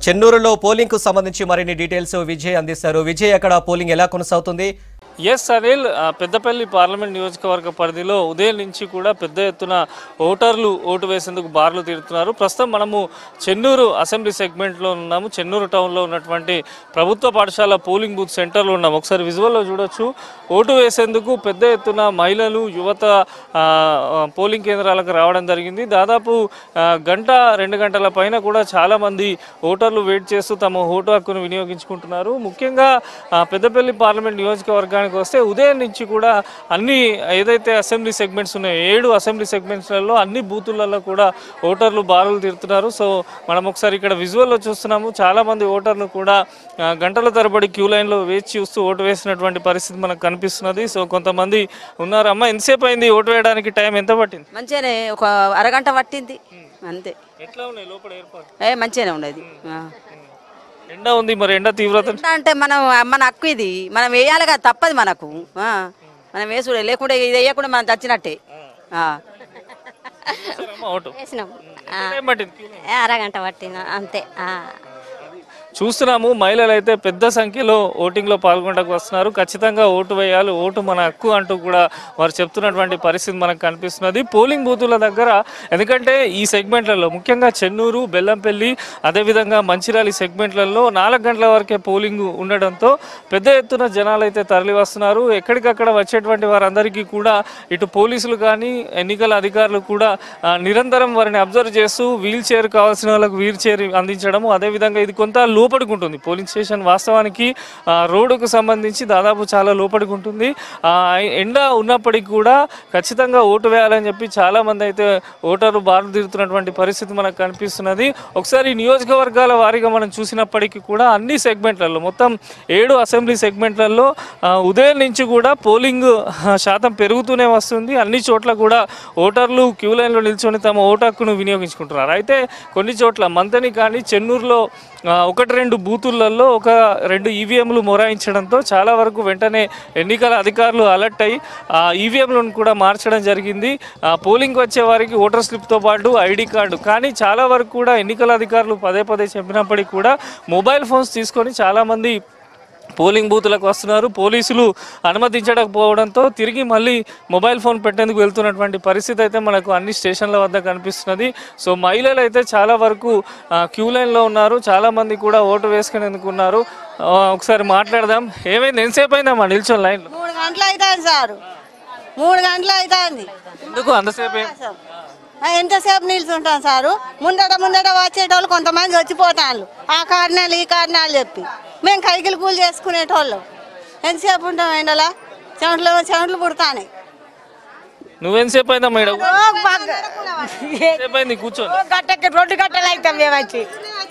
చెన్నూరులో polling కు సంబంధించి మరిన్ని డీటెయిల్స్ విజయ్ అందిస్తారు విజయ్ అక్కడ పోలింగ్ ఎలా కొనసాగుతుంది ఎస్ అనిల్ ఆ, పెద్దపల్లి పార్లమెంట్ నియోజకవర్గ పరిధిలో ఉదయం నుంచి కూడా పెద్ద ఎత్తున ఓటర్లు ఓటు వేసేందుకు బార్లు తీరుతున్నారు ప్రస్తుతం మనము చెన్నూరు అసెంబ్లీ సెగ్మెంట్లో ఉన్నాము చెన్నూరు టౌన్లో ఉన్నటువంటి ప్రభుత్వ పాఠశాల పోలింగ్ బూత్ సెంటర్లో ఉన్నాము ఒకసారి విజువల్లో చూడొచ్చు ఓటు వేసేందుకు పెద్ద ఎత్తున మహిళలు యువత ఆ, ఆ, పోలింగ్ కేంద్రాలకు రావడం జరిగింది దాదాపు ఆ, గంట రెండు గంటల పైన కూడా చాలామంది ఓటర్లు వెయిట్ చేస్తూ తమ ఓటు హక్కును వినియోగించుకుంటున్నారు ముఖ్యంగా ఆ, పెద్దపల్లి పార్లమెంట్ నియోజకవర్గానికి వస్తే ఉదయం నుంచి కూడా అన్ని ఏదైతే అసెంబ్లీ సెగ్మెంట్స్ ఉన్నాయో ఏడు అసెంబ్లీ సెగ్మెంట్స్లలో అన్ని బూతులలో కూడా ఓటర్లు బారులు తీరుతున్నారు సో మనం ఒకసారి ఇక్కడ విజువల్లో చూస్తున్నాము చాలామంది ఓటర్లు కూడా ఆ, గంటల తరబడి క్యూ లైన్లో వేచి చూస్తూ ఓటు వేసినటువంటి పరిస్థితి మనకు కనిపిస్తున్నది సో కొంతమంది ఉన్నారు అమ్మ ఎంతసేపు అయింది ఓటు వేయడానికి టైం ఎంత పట్టింది మంచిగానే ఒక అరగంట పట్టింది అంతే ఎట్లా ఉన్నాయి లోపల ఏర్పాటు ఏ మంచిగానే ఉండేది ఆ. ఎండ ఉంది మరి ఎండ తీవ్రత ఎట్లా అంటే మనం మన హక్కు ఇది మనం వేయాలి కదా తప్పదు మనకు ఆ. మనం వేసుడే లేకుంటే ఇది వేయకుండా మనం చచ్చినట్టే ఆ. అమ్మ ఓటు వేసినాం టైం పట్టింది queue line. ఏ అరగంట పట్టిన అంతే ఆ. చూస్తున్నాము మహిళలు అయితే పెద్ద సంఖ్యలో ఓటింగ్లో పాల్గొనడానికి వస్తున్నారు ఖచ్చితంగా ఓటు వేయాలి ఓటు మన హక్కు అంటూ కూడా వారు చెప్తున్నటువంటి పరిస్థితి మనకు కనిపిస్తున్నది పోలింగ్ బూతుల దగ్గర ఎందుకంటే ఈ సెగ్మెంట్లలో ముఖ్యంగా చెన్నూరు బెల్లంపల్లి అదేవిధంగా మంచిర్యాల ఈ సెగ్మెంట్లలో నాలుగు గంటల వరకే పోలింగ్ ఉండడంతో పెద్ద ఎత్తున జనాలు అయితే తరలి వస్తున్నారు ఎక్కడికక్కడ వచ్చేటువంటి వారందరికీ కూడా ఇటు పోలీసులు కానీ ఎన్నికల అధికారులు కూడా ఆ, నిరంతరం వారిని అబ్జర్వ్ చేస్తూ వీల్ చైర్ కావాల్సిన వాళ్ళకు వీల్ చైర్ అందించడము అదేవిధంగా ఇది కొంత లోపలికి ఉంటుంది పోలింగ్ స్టేషన్ వాస్తవానికి ఆ, రోడ్డుకు సంబంధించి దాదాపు చాలా లోపలికి ఉంటుంది ఆ, ఎండ ఉన్నప్పటికీ కూడా ఖచ్చితంగా ఓటు వేయాలని చెప్పి చాలా మంది అయితే ఓటర్లు బారులు తిరుగుతున్నటువంటి పరిస్థితి మనకు కనిపిస్తున్నది ఒకసారి ఈ నియోజకవర్గాల వారీగా మనం చూసినప్పటికీ కూడా అన్ని సెగ్మెంట్లలో మొత్తం ఏడు అసెంబ్లీ సెగ్మెంట్లలో ఆ, ఉదయం నుంచి కూడా పోలింగ్ ఆ, శాతం పెరుగుతూనే వస్తుంది అన్ని చోట్ల కూడా ఓటర్లు క్యూ లైన్లో నిల్చొని తమ ఓటు హక్కును వినియోగించుకుంటున్నారు అయితే కొన్ని చోట్ల మంతని కానీ చెన్నూరులో ఆ, ఒకటి రెండు బూతులలో ఒక రెండు ఈవీఎంలు మొరాయించడంతో చాలా వరకు వెంటనే ఎన్నికల అధికారులు అలర్ట్ అయ్యి ఆ ఈవీఎంలను కూడా మార్చడం జరిగింది ఆ, పోలింగ్ వచ్చే వారికి ఓటర్ స్లిప్తో పాటు ఐడి కార్డు కానీ చాలా వరకు కూడా ఎన్నికల అధికారులు పదే పదే చెప్పినప్పటికీ కూడా మొబైల్ ఫోన్స్ తీసుకొని చాలామంది పోలింగ్ బూతులకు వస్తున్నారు పోలీసులు అనుమతించకపోవడంతో తిరిగి మళ్ళీ మొబైల్ ఫోన్ పెట్టేందుకు వెళ్తున్నటువంటి పరిస్థితి అయితే మనకు అన్ని స్టేషన్ల వద్ద కనిపిస్తున్నది సో మహిళలు అయితే చాలా వరకు ఆ, క్యూ లైన్లో ఉన్నారు చాలా మంది కూడా ఓటు వేసుకునేందుకు ఉన్నారు ఆ, ఒకసారి మాట్లాడదాం ఏమైంది ఎంతసేపు అయిందమ్మా నిల్చొని లైన్లో మూడు గంటలు అవుతుంది సారు మూడు గంటలు అవుతుంది ఎందుకు అంతసేపు ఏం- ఎంతసేపు నిల్చుంటాం సారు ముందట ముందట వచ్చేటోళ్ళు కొంతమంది వచ్చిపోతాను ఆ కారణాలు ఈ కారణాలు చెప్పి మేము కైకిలు కూలి చేసుకునేటోళ్ళం ఎంతసేపు ఉంటాం ఎండలా చెమటలు చెమటలు పుడతాయి నువ్వెంతసేపు అయిందమ్మా ఇక్కడ ఎంతసేపు అయింది కూర్చొని గట్టకి రెండు గట్టలు అవుతాం మేము వచ్చి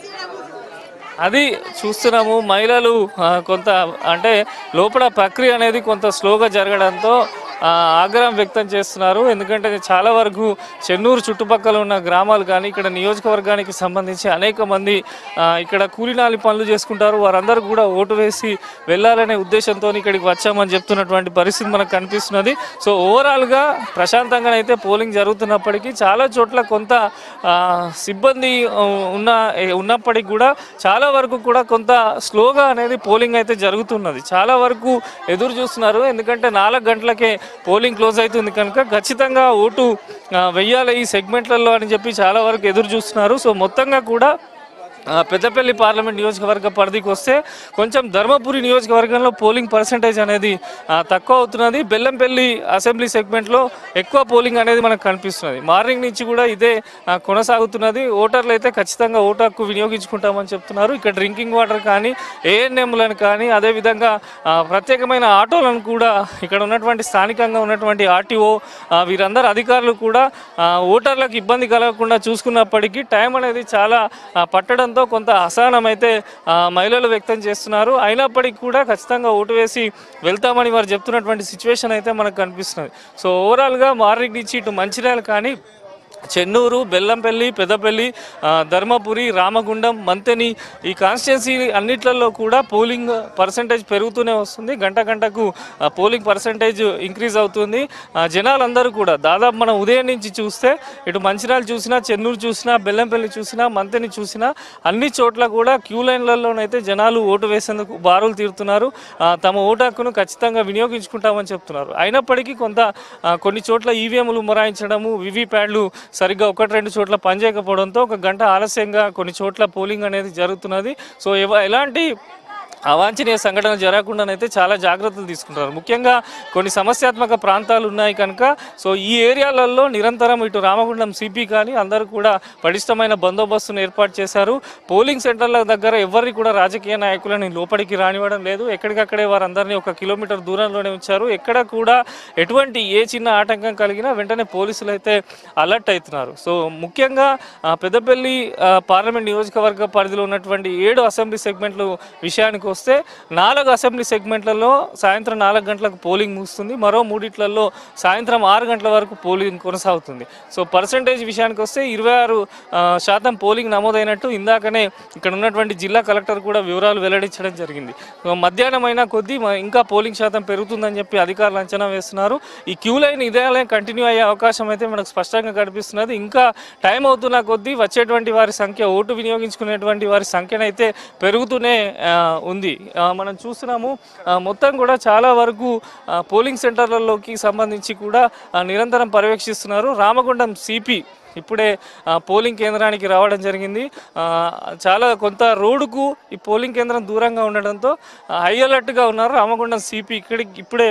అది చూస్తున్నాము మహిళలు ఆ, కొంత అంటే లోపల ప్రక్రియ అనేది కొంత స్లోగా జరగడంతో ఆ, ఆగ్రహం వ్యక్తం చేస్తున్నారు ఎందుకంటే చాలా వరకు చెన్నూరు చుట్టుపక్కల ఉన్న గ్రామాలు కానీ ఇక్కడ నియోజకవర్గానికి సంబంధించి అనేక మంది ఆ, ఇక్కడ కూలినాలి పనులు చేసుకుంటారు వారందరూ కూడా ఓటు వేసి వెళ్ళాలనే ఉద్దేశంతో ఇక్కడికి వచ్చామని చెప్తున్నటువంటి పరిస్థితి మనకు కనిపిస్తున్నది సో ఓవరాల్గా ప్రశాంతంగానైతే పోలింగ్ జరుగుతున్నప్పటికీ చాలా చోట్ల కొంత ఆ, సిబ్బంది ఆ, ఉన్న ఏ, ఉన్నప్పటికీ కూడా చాలా వరకు కూడా కొంత స్లోగా అనేది పోలింగ్ అయితే జరుగుతున్నది చాలా వరకు ఎదురు చూస్తున్నారు ఎందుకంటే నాలుగు గంటలకే పోలింగ్ క్లోజ్ అవుతుంది కనుక ఖచ్చితంగా ఓటు ఆ, వెయ్యాలి ఈ సెగ్మెంట్లలో అని చెప్పి చాలా వరకు ఎదురు చూస్తున్నారు సో మొత్తంగా కూడా ఆ, పెద్దపల్లి పార్లమెంట్ నియోజకవర్గ పరిధికి వస్తే కొంచెం ధర్మపురి నియోజకవర్గంలో పోలింగ్ పర్సంటేజ్ అనేది ఆ, తక్కువ అవుతున్నది బెల్లంపల్లి అసెంబ్లీ సెగ్మెంట్లో ఎక్కువ పోలింగ్ అనేది మనకు కనిపిస్తున్నది మార్నింగ్ నుంచి కూడా ఇదే ఆ, కొనసాగుతున్నది ఓటర్లు అయితే ఖచ్చితంగా ఓటు హక్కు వినియోగించుకుంటామని చెప్తున్నారు ఇక్కడ డ్రింకింగ్ వాటర్ కానీ ఏఎన్ఎంలను కానీ అదేవిధంగా ఆ, ప్రత్యేకమైన ఆటోలను కూడా ఇక్కడ ఉన్నటువంటి స్థానికంగా ఉన్నటువంటి ఆర్టీఓ వీరందరు అధికారులు కూడా ఆ, ఓటర్లకు ఇబ్బంది కలగకుండా చూసుకున్నప్పటికీ టైం అనేది చాలా ఆ, పట్టడంతో కొంత అసహనం అయితే ఆ, మహిళలు వ్యక్తం చేస్తున్నారు అయినప్పటికీ కూడా ఖచ్చితంగా ఓటు వేసి వెళ్తామని వారు చెప్తున్నటువంటి సిచ్యువేషన్ అయితే మనకు కనిపిస్తున్నది సో ఓవరాల్గా మార్నింగ్ నుంచి ఇటు మంచిర్యాల కానీ చెన్నూరు బెల్లంపల్లి పెద్దపల్లి ఆ, ధర్మపురి రామగుండం మంతెని ఈ కాన్స్టిట్యున్సీ అన్నిట్లలో కూడా పోలింగ్ పర్సంటేజ్ పెరుగుతూనే వస్తుంది గంట గంటకు ఆ, పోలింగ్ పర్సంటేజ్ ఇంక్రీజ్ అవుతుంది ఆ, జనాలందరూ కూడా దాదాపు మనం ఉదయం నుంచి చూస్తే ఇటు మంచిర్యాల చూసినా చెన్నూరు చూసినా బెల్లంపల్లి చూసినా మంతెని చూసినా అన్ని చోట్ల కూడా క్యూ లైన్లలోనైతే జనాలు ఓటు వేసేందుకు బారులు తీరుతున్నారు ఆ, తమ ఓటు హక్కును ఖచ్చితంగా వినియోగించుకుంటామని చెప్తున్నారు అయినప్పటికీ కొంత ఆ, కొన్ని చోట్ల ఈవీఎంలు మొరాయించడము వివిప్యాడ్లు సరిగ్గా ఒకటి రెండు చోట్ల పనిచేయకపోవడంతో ఒక గంట ఆలస్యంగా కొన్ని చోట్ల పోలింగ్ అనేది జరుగుతున్నది సో ఎవ- ఎలాంటి అవాంఛనీయ సంఘటన జరగకుండానైతే చాలా జాగ్రత్తలు తీసుకుంటారు ముఖ్యంగా కొన్ని సమస్యాత్మక ప్రాంతాలు ఉన్నాయి కనుక సో ఈ ఏరియాలలో నిరంతరం ఇటు రామగుండం సిపి కానీ అందరూ కూడా పటిష్టమైన బందోబస్తును ఏర్పాటు చేశారు పోలింగ్ సెంటర్ల దగ్గర ఎవరిని కూడా రాజకీయ నాయకులని లోపలికి రానివ్వడం లేదు ఎక్కడికక్కడే వారందరినీ ఒక కిలోమీటర్ దూరంలోనే ఉంచారు ఎక్కడ కూడా ఎటువంటి ఏ చిన్న ఆటంకం కలిగినా వెంటనే పోలీసులు అయితే అలర్ట్ అవుతున్నారు సో ముఖ్యంగా ఆ, పెద్దపల్లి ఆ, పార్లమెంట్ నియోజకవర్గ పరిధిలో ఉన్నటువంటి ఏడు అసెంబ్లీ సెగ్మెంట్లు విషయానికి వస్తే నాలుగు అసెంబ్లీ సెగ్మెంట్లలో సాయంత్రం నాలుగు గంటలకు పోలింగ్ ముగుస్తుంది మరో మూడిట్లలో సాయంత్రం ఆరు గంటల వరకు పోలింగ్ కొనసాగుతుంది సో పర్సంటేజ్ విషయానికి వస్తే ఇరవై ఆరు ఆ, శాతం పోలింగ్ నమోదైనట్టు ఇందాకనే ఇక్కడ ఉన్నటువంటి జిల్లా కలెక్టర్ కూడా వివరాలు వెల్లడించడం జరిగింది సో మధ్యాహ్నం అయినా కొద్దీ మ- ఇంకా పోలింగ్ శాతం పెరుగుతుందని చెప్పి అధికారులు అంచనా వేస్తున్నారు ఈ క్యూ లైన్ ఇదే కంటిన్యూ అయ్యే అవకాశం అయితే మనకు స్పష్టంగా కనిపిస్తున్నది ఇంకా టైం అవుతున్న కొద్దీ వచ్చేటువంటి వారి సంఖ్య ఓటు వినియోగించుకునేటువంటి వారి సంఖ్యనైతే పెరుగుతూనే ఆ, ఉంది ఆ, మనం చూస్తున్నాము ఆ, మొత్తం కూడా చాలా వరకు ఆ, పోలింగ్ సెంటర్లలోకి సంబంధించి కూడా ఆ, నిరంతరం పర్యవేక్షిస్తున్నారు రామగుండం సిపి ఇప్పుడే ఆ, పోలింగ్ కేంద్రానికి రావడం జరిగింది ఆ, చాలా కొంత రోడ్డుకు ఈ పోలింగ్ కేంద్రం దూరంగా ఉండడంతో ఆ, హై అలర్ట్గా ఉన్నారు రామగుండం సిపి ఇక్కడికి ఇప్పుడే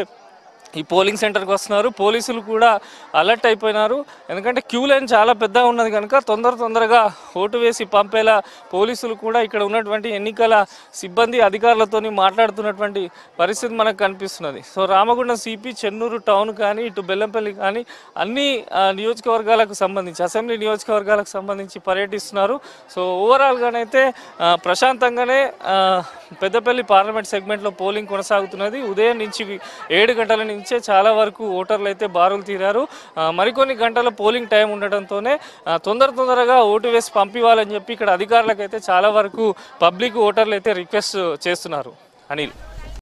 ఈ పోలింగ్ సెంటర్కి వస్తున్నారు పోలీసులు కూడా అలర్ట్ అయిపోయినారు ఎందుకంటే క్యూ లైన్ చాలా పెద్దగా ఉన్నది కనుక తొందర తొందరగా ఓటు వేసి పంపేలా పోలీసులు కూడా ఇక్కడ ఉన్నటువంటి ఎన్నికల సిబ్బంది అధికారులతోని మాట్లాడుతున్నటువంటి పరిస్థితి మనకు కనిపిస్తున్నది so Ramagundam CP Chennur town కానీ ఇటు బెల్లంపల్లి కానీ అన్ని ఆ, నియోజకవర్గాలకు సంబంధించి అసెంబ్లీ నియోజకవర్గాలకు సంబంధించి పర్యటిస్తున్నారు సో ఓవరాల్గానైతే ఆ, ప్రశాంతంగానే ఆ, పెద్దపల్లి పార్లమెంట్ సెగ్మెంట్లో పోలింగ్ కొనసాగుతున్నది ఉదయం నుంచి ఏడు గంటల నుంచే చాలా వరకు ఓటర్లు అయితే బారులు తీరారు ఆ, మరికొన్ని గంటల పోలింగ్ టైం ఉండడంతోనే ఆ, తొందర తొందరగా ఓటు వేసి పంపివ్వాలని చెప్పి ఇక్కడ అధికారులకు అయితే చాలా వరకు పబ్లిక్ ఓటర్లు అయితే రిక్వెస్ట్ చేస్తున్నారు అనిల్